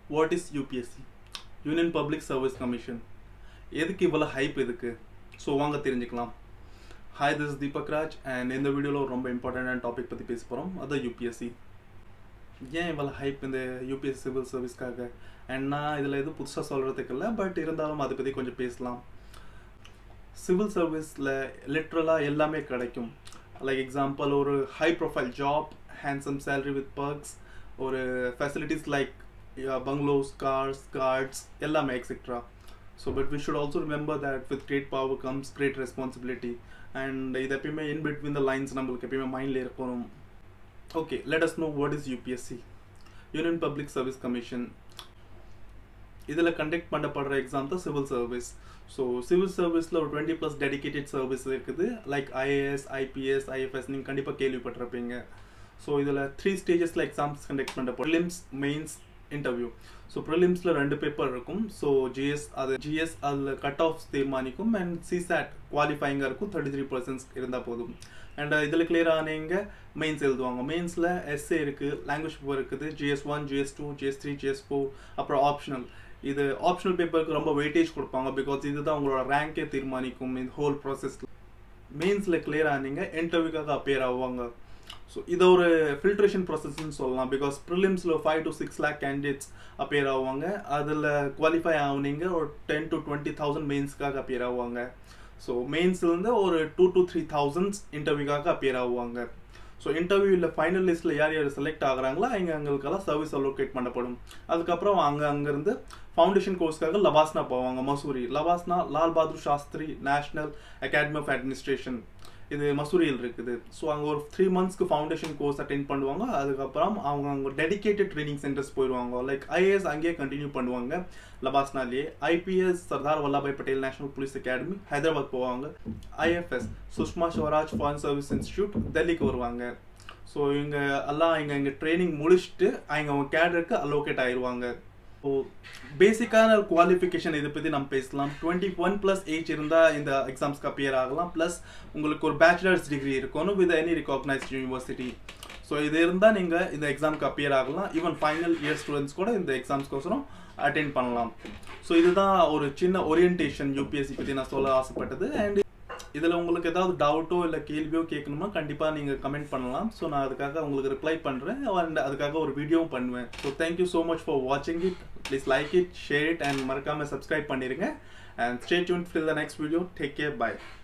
what is UPSC Union Public Service Commission எதுக்கு இவ்வளோ hype எதுக்கு ஸோ வாங்க தெரிஞ்சுக்கலாம் hi this Deepak Raj and இந்த வீடியோவில் ஒரு ரொம்ப இம்பார்ட்டண்டான டாபிக் பற்றி பேச போகிறோம் அதான் யூபிஎஸ்சி ஏன் இவ்வளோ ஹைப் இந்த யூபிஎஸ்சி சிவில் சர்வீஸ்க்காக அண்ட் நான் இதில் எதுவும் புதுசாக சொல்கிறதுக்கு இல்லை பட் இருந்தாலும் அதை பற்றி கொஞ்சம் பேசலாம் சிவில் சர்வீஸில் லிட்ரலாக எல்லாமே கிடைக்கும் லைக் எக்ஸாம்பிள் ஒரு high profile job handsome salary with perks ஒரு facilities like bungalows cars guards எல்லாமே etcetera so but we should also remember that with great power comes great responsibility and இது எப்பயுமே இன் பிட்வீன் த லைன்ஸ் நம்மளுக்கு எப்பயுமே மைண்டில் இருக்கணும் okay let us know what is UPSC Union Public Service Commission இதில் conduct பண்ணப்படுற exam தான் civil service so civil சர்வீஸில் ஒரு டுவெண்ட்டி ப்ளஸ் டெடிக்கேட்டட் சர்வீஸ் இருக்குது லைக் ஐஏஎஸ் ஐபிஎஸ் ஐஎஃப்எஸ் நீங்கள் கண்டிப்பாக கேள்விப்பட்டிருப்பீங்க ஸோ இதில் த்ரீ ஸ்டேஜஸில் எக்ஸாம்ஸ் கண்டக்ட் பண்ண ப்ரிலிம்ஸ் மெயின்ஸ் இன்டர்வியூ ஸோ ப்ரிலிம்ஸில் ரெண்டு பேப்பர் இருக்கும் ஸோ ஜிஎஸ் அது ஜிஎஸ் அதில் கட் ஆஃப் தீர்மானிக்கும் அண்ட் சிசாட் குவாலிஃபைங்காக இருக்கும் தேர்ட்டி த்ரீ பர்சன்ஸ் இருந்தால் போதும் அண்ட் இதில் கிளியர் ஆனீங்க மெயின்ஸ் எழுதுவாங்க மெயின்ஸில் எஸ்ஏ இருக்குது லாங்குவேஜ் பேப்பர் இருக்குது GS one GS two GS three GS four அப்புறம் ஆப்ஷனல் இது ஆப்ஷனல் பேப்பருக்கு ரொம்ப வெயிட்டேஜ் கொடுப்பாங்க பிகாஸ் இதுதான் உங்களோட ரேங்கே தீர்மானிக்கும் இந்த ஹோல் ப்ராசஸில் மெயின்ஸில் கிளியர் ஆனீங்க இன்டர்வியூக்காக அப்பியர் ஆவாங்க ஸோ இதை ஒரு ஃபில்ட்ரேஷன் ப்ராசஸ்ன்னு சொல்லலாம் பிகாஸ் ப்ரிலிம்ஸில் five to six lakh candidates appear ஆவாங்க அதில் குவாலிஃபை ஆகுனீங்க ஒரு டென் டு டுவெண்ட்டி தௌசண்ட் மெயின்ஸ்க்காக அப்பியர் ஆவாங்க ஸோ மெயின்ஸ்லேருந்து ஒரு டூ டு த்ரீ தௌசண்ட்ஸ் இன்டர்வியூக்காக அப்பியர் ஆகுவாங்க ஸோ இன்டர்வியூவில் ஃபைனல் லிஸ்ட்டில் யார் யார் செலக்ட் ஆகுறாங்களோ அங்கே அவங்களுக்கெல்லாம் சர்வீஸ் அலோகேட் பண்ணப்படும் அதுக்கப்புறம் அங்கே அங்கேருந்து ஃபவுண்டேஷன் கோர்ஸ்க்காக லவாஸ்னா போவாங்க Mussoorie LBSNAA Lal Bahadur Shastri National Academy of Administration இது மசூரியில் இருக்குது ஸோ அங்கே ஒரு த்ரீ மந்த்ஸ்க்கு ஃபவுண்டேஷன் கோர்ஸ் அட்டென்ட் பண்ணுவாங்க அதுக்கப்புறம் அவங்க அங்கே டெடிக்கேட்டட் ட்ரைனிங் சென்டர்ஸ் போயிடுவாங்க லைக் ஐஏஎஸ் அங்கேயே கண்டினியூ பண்ணுவாங்க லபாஸ்னாலேயே IPS Sardar Vallabhbhai Patel National Police Academy Hyderabad போவாங்க IFS Sushma Swaraj Foreign Service Institute டெல்லிக்கு வருவாங்க ஸோ இவங்க எல்லாம் இங்கே இங்கே ட்ரைனிங் முடிச்சுட்டு அவங்க அவங்க கேடருக்கு அலோகேட் ஆயிடுவாங்க ஸோ பேசிக்கான குவாலிஃபிகேஷன் இதை பற்றி நம்ம பேசலாம் டுவெண்ட்டி ஒன் ப்ளஸ் ஏஜ் இருந்தால் இந்த எக்ஸாம்ஸ்க்கு அப்பியர் ஆகலாம் ப்ளஸ் உங்களுக்கு ஒரு பேச்சுலர்ஸ் டிகிரி இருக்கணும் with any recognised university so இது இருந்தால் நீங்கள் இந்த எக்ஸாமுக்கு அப்பியர் ஆகலாம் ஈவன் ஃபைனல் இயர் ஸ்டூடெண்ட்ஸ் கூட இந்த எக்ஸாம்ஸ்க்கோசரம் அட்டென்ட் பண்ணலாம் ஸோ இதுதான் ஒரு சின்ன ஓரியன்டேஷன் யூபிஎஸ்சி பற்றி நான் சொல்ல ஆசைப்பட்டது அண்ட் இதில் உங்களுக்கு ஏதாவது டவுட்டோ இல்லை கேள்வியோ கேட்கணுமா கண்டிப்பாக நீங்கள் கமெண்ட் பண்ணலாம் ஸோ நான் அதுக்காக உங்களுக்கு ரிப்ளை பண்ணுறேன் அண்ட் அதுக்காக ஒரு வீடியோவும் பண்ணுவேன் so thank you so much for வாட்சிங் it please like it share it and மறக்காமல் சப்ஸ்கிரைப் பண்ணிடுங்க and stay tuned till the next video take care by